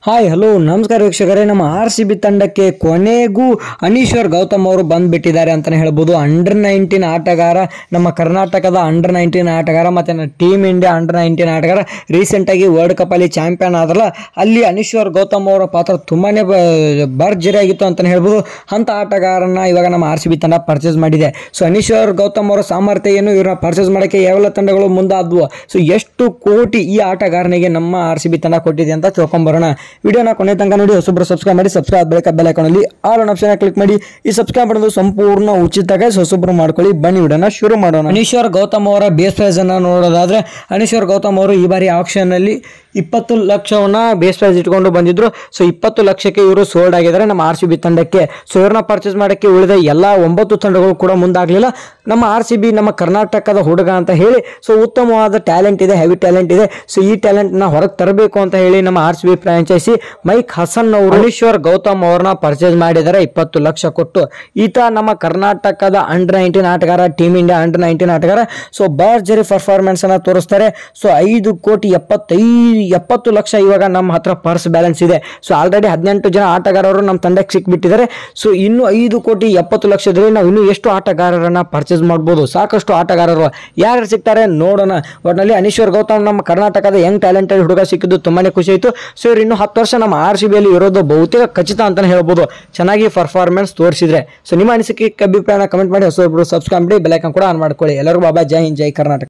Hi hello ನಮಸ್ಕಾರ ವೀಕ್ಷಕರೇ ನಮ್ಮ ಆರ್ ಸಿ ಬಿ ತಂಡಕ್ಕೆ ಕೊನೆಗೂ ಅನೀಶ್ವರ್ ಗೌತಮ್ ಅವರು ಬಂದ್ಬಿಟ್ಟಿದ್ದಾರೆ ಅಂತಲೇ ಹೇಳ್ಬೋದು ಅಂಡರ್ ನೈನ್ಟೀನ್ ಆಟಗಾರ ನಮ್ಮ ಕರ್ನಾಟಕದ ಅಂಡರ್ ನೈನ್ಟೀನ್ ಆಟಗಾರ ಮತ್ತು ಟೀಮ್ ಇಂಡಿಯಾ ಅಂಡರ್ ನೈನ್ಟೀನ್ ಆಟಗಾರ ರೀಸೆಂಟಾಗಿ ವರ್ಲ್ಡ್ ಕಪ್ಪಲ್ಲಿ ಚಾಂಪಿಯನ್ ಆದ್ರಲ್ಲ ಅಲ್ಲಿ ಅನೀಶ್ವರ್ ಗೌತಮ್ ಅವರ ಪಾತ್ರ ತುಂಬಾ ಭರ್ಜರಿ ಆಗಿತ್ತು ಅಂತಲೇ ಹೇಳ್ಬೋದು ಅಂಥ ಆಟಗಾರನ ಇವಾಗ ನಮ್ಮ ಆರ್ ಸಿ ಬಿ ತಂಡ ಪರ್ಚೇಸ್ ಮಾಡಿದೆ ಸೊ ಅನೀಶ್ವರ್ ಗೌತಮ್ ಅವರ ಸಾಮರ್ಥ್ಯ ಏನು ಇವ್ರನ್ನ ಪರ್ಚೇಸ್ ಮಾಡೋಕ್ಕೆ ಯಾವೆಲ್ಲ ತಂಡಗಳು ಮುಂದಾದ್ವು ಸೊ ಎಷ್ಟು ಕೋಟಿ ಈ ಆಟಗಾರನಿಗೆ ನಮ್ಮ ಆರ್ ಸಿ ಬಿ ತಂಡ ಕೊಟ್ಟಿದೆ ಅಂತ ತಿಳ್ಕೊಂಬರೋಣ ವಿಡಿಯೋನ ಕೊನೆ ತನಕ ನೋಡಿ ಹೊಸಬ್ರು ಸಬ್ಸ್ಕ್ರೈಬ್ ಮಾಡಿ ಸಬ್ಸ್ಕ್ರೈಬ್ ಬಳಿಕ ಬೆಲ್ ಐಕಾನಲ್ಲಿ ಆಲ್ ಆನ್ ಆಪ್ಷನ್ ಕ್ಲಿಕ್ ಮಾಡಿ ಈ ಸಬ್ಸ್ಕ್ರೈಬ್ ಮಾಡೋದು ಸಂಪೂರ್ಣ ಉಚಿತ guys. ಹೊಸಬ್ರು ಮಾಡ್ಕೊಳ್ಳಿ ಬನ್ನಿ ವಿಡಿಯೋನ ಶುರು ಮಾಡೋಣ ಅನೀಶ್ವರ್ ಗೌತಮ್ ಅವರ ಬೇಸ್ ಪ್ರೈಸ್ ಅನ್ನ ನೋಡೋದಾದ್ರೆ ಅನೀಶ್ವರ್ ಗೌತಮ್ ಅವರು ಈ ಬಾರಿ ಆಕ್ಷನ್ ಅಲ್ಲಿ ಇಪ್ಪತ್ತು ಲಕ್ಷವನ್ನ ಬೇಸ್ ಪ್ರೈಸ್ ಇಟ್ಕೊಂಡು ಬಂದಿದ್ರು ಸೊ ಇಪ್ಪತ್ತು ಲಕ್ಷಕ್ಕೆ ಇವರು ಸೋಲ್ಡ್ ಆಗಿದ್ದಾರೆ ನಮ್ಮ ಆರ್ ಸಿ ಬಿ ತಂಡಕ್ಕೆ ಸೊ ಇವ್ರನ್ನ ಪರ್ಚೇಸ್ ಮಾಡೋಕ್ಕೆ ಉಳಿದ ಎಲ್ಲ ಒಂಬತ್ತು ತಂಡಗಳು ಕೂಡ ಮುಂದಾಗಲಿಲ್ಲ ನಮ್ಮ ಆರ್ ಸಿ ಬಿ ನಮ್ಮ ಕರ್ನಾಟಕದ ಹುಡುಗ ಅಂತ ಹೇಳಿ ಸೊ ಉತ್ತಮವಾದ ಟ್ಯಾಲೆಂಟ್ ಇದೆ ಹೆವಿ ಟ್ಯಾಲೆಂಟ್ ಇದೆ ಸೊ ಈ ಟ್ಯಾಲೆಂಟ್ನ ಹೊರಗೆ ತರಬೇಕು ಅಂತ ಹೇಳಿ ನಮ್ಮ R C B franchise Mike Hesson ಅವರು ಅನೀಶ್ವರ್ ಗೌತಮ್ ಅವ್ರನ್ನ ಪರ್ಚೇಸ್ ಮಾಡಿದ್ದಾರೆ ಇಪ್ಪತ್ತು ಲಕ್ಷ ಕೊಟ್ಟು ಈತ ನಮ್ಮ ಕರ್ನಾಟಕದ ಅಂಡರ್ ನೈನ್ಟೀನ್ ಆಟಗಾರ ಟೀಮ್ ಇಂಡಿಯಾ ಅಂಡರ್ ನೈನ್ಟೀನ್ ಆಟಗಾರ ಸೊ ಭರ್ಜರಿ ಪರ್ಫಾರ್ಮೆನ್ಸ್ ಅನ್ನ ತೋರಿಸ್ತಾರೆ ಸೊ ಐದು ಕೋಟಿ ಎಪ್ಪತ್ತೈದು ಎಪ್ಪತ್ತು ಲಕ್ಷ ಇವಾಗ ನಮ್ಮ ಹತ್ರ ಪರ್ಸ್ ಬ್ಯಾಲೆನ್ಸ್ ಇದೆ ಸೊ ಆಲ್ರೆಡಿ ಹದಿನೆಂಟು ಜನ ಆಟಗಾರರು ನಮ್ಮ ತಂಡಕ್ಕೆ ಸಿಕ್ಬಿಟ್ಟಿದ್ದಾರೆ ಸೊ ಇನ್ನು ಐದು ಕೋಟಿ ಎಪ್ಪತ್ತು ಲಕ್ಷದಲ್ಲಿ ನಾವು ಇನ್ನೂ ಎಷ್ಟು ಆಟಗಾರರನ್ನ ಪರ್ಚೇಸ್ ಮಾಡ್ಬೋದು ಸಾಕಷ್ಟು ಆಟಗಾರರು ಯಾರು ಸಿಗ್ತಾರೆ ನೋಡೋಣ ಒಟ್ಟಿನಲ್ಲಿ ಅನೀಶ್ವರ್ ಗೌತಮ್ ನಮ್ಮ ಕರ್ನಾಟಕದ ಯಂಗ್ ಟ್ಯಾಲೆಂಟೆಡ್ ಹುಡುಗ ಸಿಕ್ಕಿದ್ದು ತುಂಬಾನೇ ಖುಷಿ ಆಯಿತು ಸೊ ಇವ್ರು ಇನ್ನು ಹತ್ತು ವರ್ಷ ನಮ್ಮ ಆರ್ ಸಿ ಬಿಯಲ್ಲಿ ಇರೋದು ಬಹುತೇಕ ಖಚಿತ ಅಂತಾನೆ ಹೇಳ್ಬೋದು ಚೆನ್ನಾಗಿ ಪರ್ಫಾರ್ಮೆನ್ಸ್ ತೋರಿಸಿದ್ರೆ ಸೊ ನಿಮ್ಮ ಅನಿಸಿಕೆ ಅಭಿಪ್ರಾಯನ ಕಮೆಂಟ್ ಮಾಡಿ ಹೊಸೊಬ್ರು ಸಬ್ಸ್ಕ್ರೈಬ್ ಮಾಡಿ ಬೆಲೈಕನ್ ಕೂಡ ಆನ್ ಮಾಡ್ಕೊಳ್ಳಿ ಎಲ್ಲರಿಗೂ ಬಾಬಾ ಜೈ ಹಿಂದ್ ಜೈ ಕರ್ನಾಟಕ